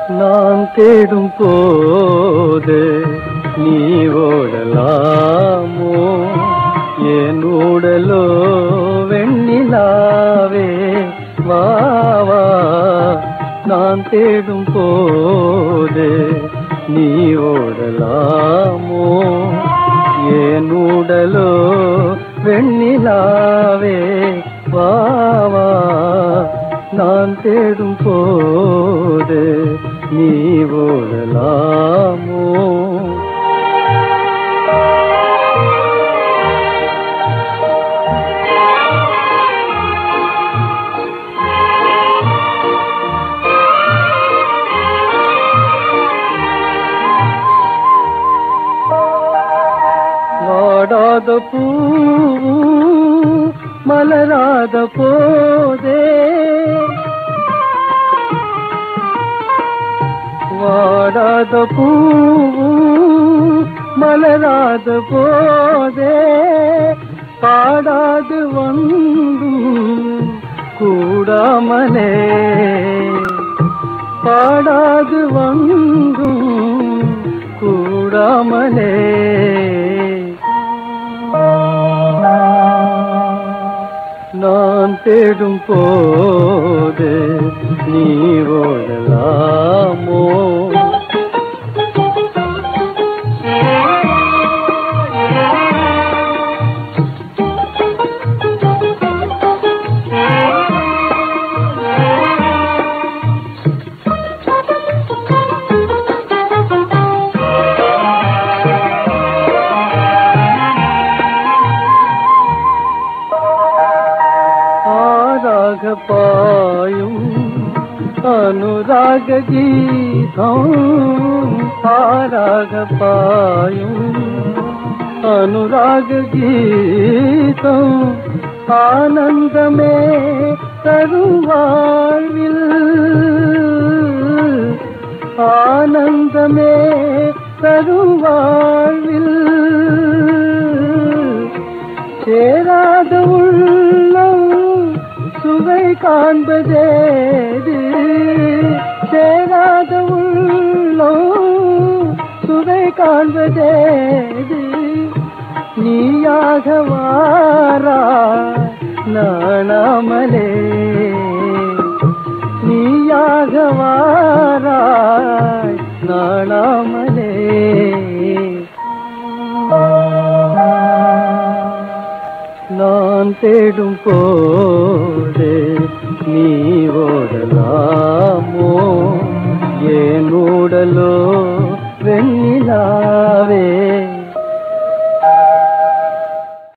நான் தேடும் போது நீ ஓடலாமோ என் ஊடலோ வெண்ணிலாவே வா வா நான் தேடும் போது நீ ஓடலாமோ என் ஊடலோ வெண்ணிலாவே வா வா நான் தேடும் போது நீ ஓடலாமோ வாடாத பூ மலராத போதே வாடாத பூ மலராத போதே பாடாது வந்தும் கூடாமலே பாடாது வந்தும் கூடாமலே நான் தேடும் போது நீ ஓடலாமோ ஆராக பாயும் அனுராக கீதம் ஆராக பாயும் அனுராக கீதம் ஆனந்தமே தரும் வாழ்வில் ஆனந்தமே தரும் வாழ்வில் சேராத உள்ளம் சுவை காண்பதேது சேராத உள்ளம் சுவை காண்பதேது நீயாக வாரா நாணாமலே நீயாக வாராய் நாணாமலே நான் தேடும் போது நீ ஓடலாமோ ஏன் ஊடலோ வெண்ணிலாவே